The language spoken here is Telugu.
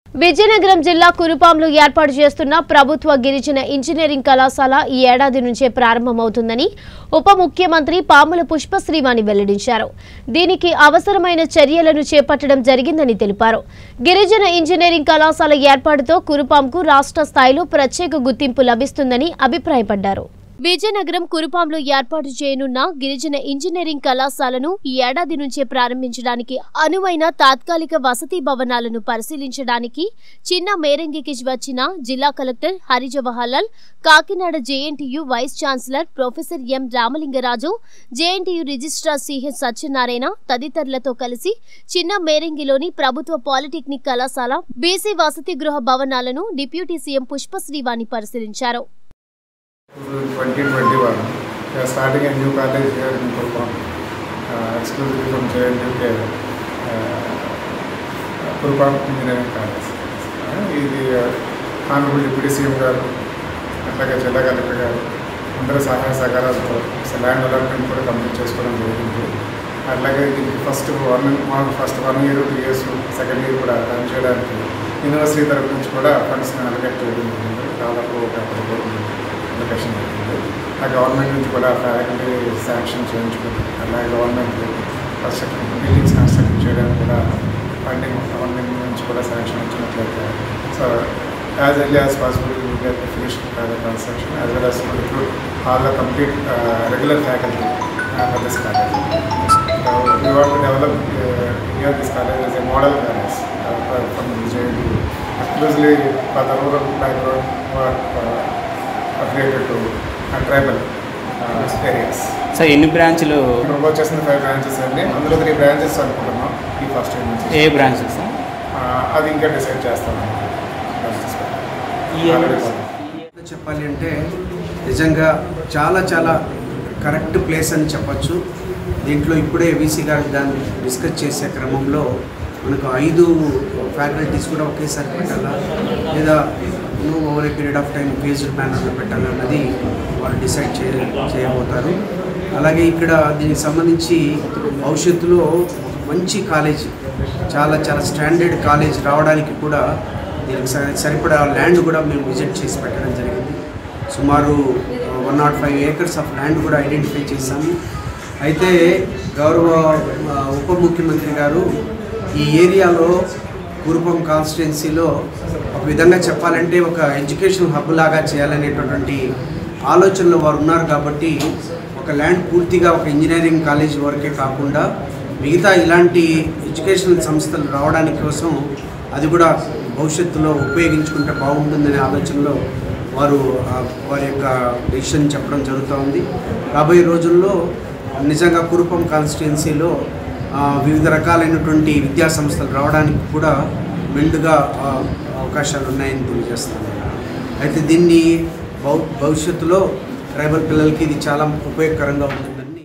విజయనగరం జిల్లా కురుపాంలో ఏర్పాటు చేస్తున్న ప్రభుత్వ గిరిజన ఇంజనీరింగ్ కళాశాల ఈ ఏడాది నుంచే ప్రారంభమవుతుందని ఉప ముఖ్యమంత్రి పాముల పుష్పశ్రీవాణి వెల్లడించారు దీనికి అవసరమైన చర్యలను చేపట్టడం జరిగిందని తెలిపారు గిరిజన ఇంజనీరింగ్ కళాశాల ఏర్పాటుతో కురుపాంకు రాష్ట్ర స్థాయిలో ప్రత్యేక గుర్తింపు లభిస్తుందని అభిప్రాయపడ్డారు విజయనగరం కురుపాంలో ఏర్పాటు చేయనున్న గిరిజన ఇంజనీరింగ్ కళాశాలను ఈ ఏడాది నుంచే ప్రారంభించడానికి అనువైన తాత్కాలిక వసతి భవనాలను పరిశీలించడానికి చిన్న మేరంగికి వచ్చిన జిల్లా collector Hari Jawaharlal Kakinada JNTU vice chancellor professor M Ramalingaraju JNTU registrar CH Satyanarayana తదితరులతో కలిసి చిన్న మేరంగిలోని ప్రభుత్వ పాలిటెక్నిక్ కళాశాల బీసీ వసతి గృహ భవనాలను డిప్యూటీ సీఎం పుష్పశ్రీవాణి పరిశీలించారు 2021. We are starting a new college here in Kurpam, uh, exclusively from JNUK, uh, Kurpam Engineering College. Uh, ఇది ఆనరబుల్ డిప్యూటీ సీఎం గారు అట్లాగే జిల్లా కలెక్టర్ గారు అందరూ సహాయ సహకారాలతో ల్యాండ్ డెవలప్మెంట్ కూడా కంప్లీట్ చేసుకోవడం జరిగింది అట్లాగే దీనికి first one first one year two years second year కూడా రన్ చేయడానికి యూనివర్సిటీ తరఫు నుంచి కూడా ఫండ్స్ అలకేట్ చేయడం జరిగింది దాదాపు ఒక పది కోట్లు అప్లికేషన్ జరిగింది ఆ గవర్నమెంట్ నుంచి కూడా ఫ్యాకల్టీ శాంక్షన్ చేయించుకుంది అలాగే గవర్నమెంట్ కన్స్ట్రక్షన్ బిల్డింగ్స్ కన్స్ట్రక్షన్ చేయడానికి కూడా ఫండింగ్ గవర్నమెంట్ నుంచి కూడా శాంక్షన్ ఇచ్చినట్లయితే so as early as possible get finish construction as well as include all the complete regular faculty for this college we want to develop uh, here this college as a model college uh, from the JNU, exclusively for the rural background who are uh, affiliated to uh, tribal uh, areas. So ఎన్ని బ్రాంచ్లు ప్రపోజ్ చేసిన ఫైవ్ బ్రాంచెస్ అండి అందులో త్రీ బ్రాంచెస్ అనుకుంటున్నాం ఈ ఫస్ట్ ఇయర్ నుంచి ఏ బ్రాంచెస్ Uh, అది ఇంకా డిసైడ్ చేస్తాం చెప్పాలి అంటే నిజంగా చాలా చాలా కరెక్ట్ ప్లేస్ అని చెప్పచ్చు దీంట్లో ఇప్పుడే వీసీ గారు దాన్ని డిస్కస్ చేసే క్రమంలో మనకు ఐదు ఫ్యాకల్టీస్ కూడా ఒకేసారి పెట్టాలా లేదా over a period of time phased మేనర్లో పెట్టాలా అన్నది వాళ్ళు డిసైడ్ చే చేయబోతారు అలాగే ఇక్కడ దీనికి సంబంధించి భవిష్యత్తులో మంచి కాలేజ్ చాలా చాలా స్టాండర్డ్ కాలేజ్ రావడానికి కూడా దీనికి స- సరిపడా ల్యాండ్ కూడా మేము విజిట్ చేసి పెట్టడం జరిగింది సుమారు one nought five acres of land కూడా ఐడెంటిఫై చేశాము అయితే గౌరవ ఆ, ఉప ముఖ్యమంత్రి గారు ఈ ఏరియాలో కురుపం కాన్స్టిట్యున్సీలో ఒక విధంగా చెప్పాలంటే ఒక ఎడ్యుకేషన్ హబ్ లాగా చేయాలనేటటువంటి ఆలోచనలో వారు ఉన్నారు కాబట్టి ఒక ల్యాండ్ పూర్తిగా ఒక ఇంజనీరింగ్ కాలేజ్ వరకే కాకుండా మిగతా ఇలాంటి ఎడ్యుకేషనల్ సంస్థలు రావడానికి కోసం అది కూడా భవిష్యత్తులో ఉపయోగించుకుంటే బాగుంటుందనే ఆలోచనలో వారు ఆ, వారి యొక్క డెసిషన్ చెప్పడం జరుగుతూ ఉంది రాబోయే రోజుల్లో నిజంగా కురుపం కాన్స్టిట్యున్సీలో ఆ, వివిధ రకాలైనటువంటి విద్యా సంస్థలు రావడానికి కూడా మెండుగా ఆ, అవకాశాలు ఉన్నాయని తెలియజేస్తాను అయితే దీన్ని భవ్ భవిష్యత్తులో ట్రైబల్ పిల్లలకి ఇది చాలా ఉపయోగకరంగా ఉంటుంది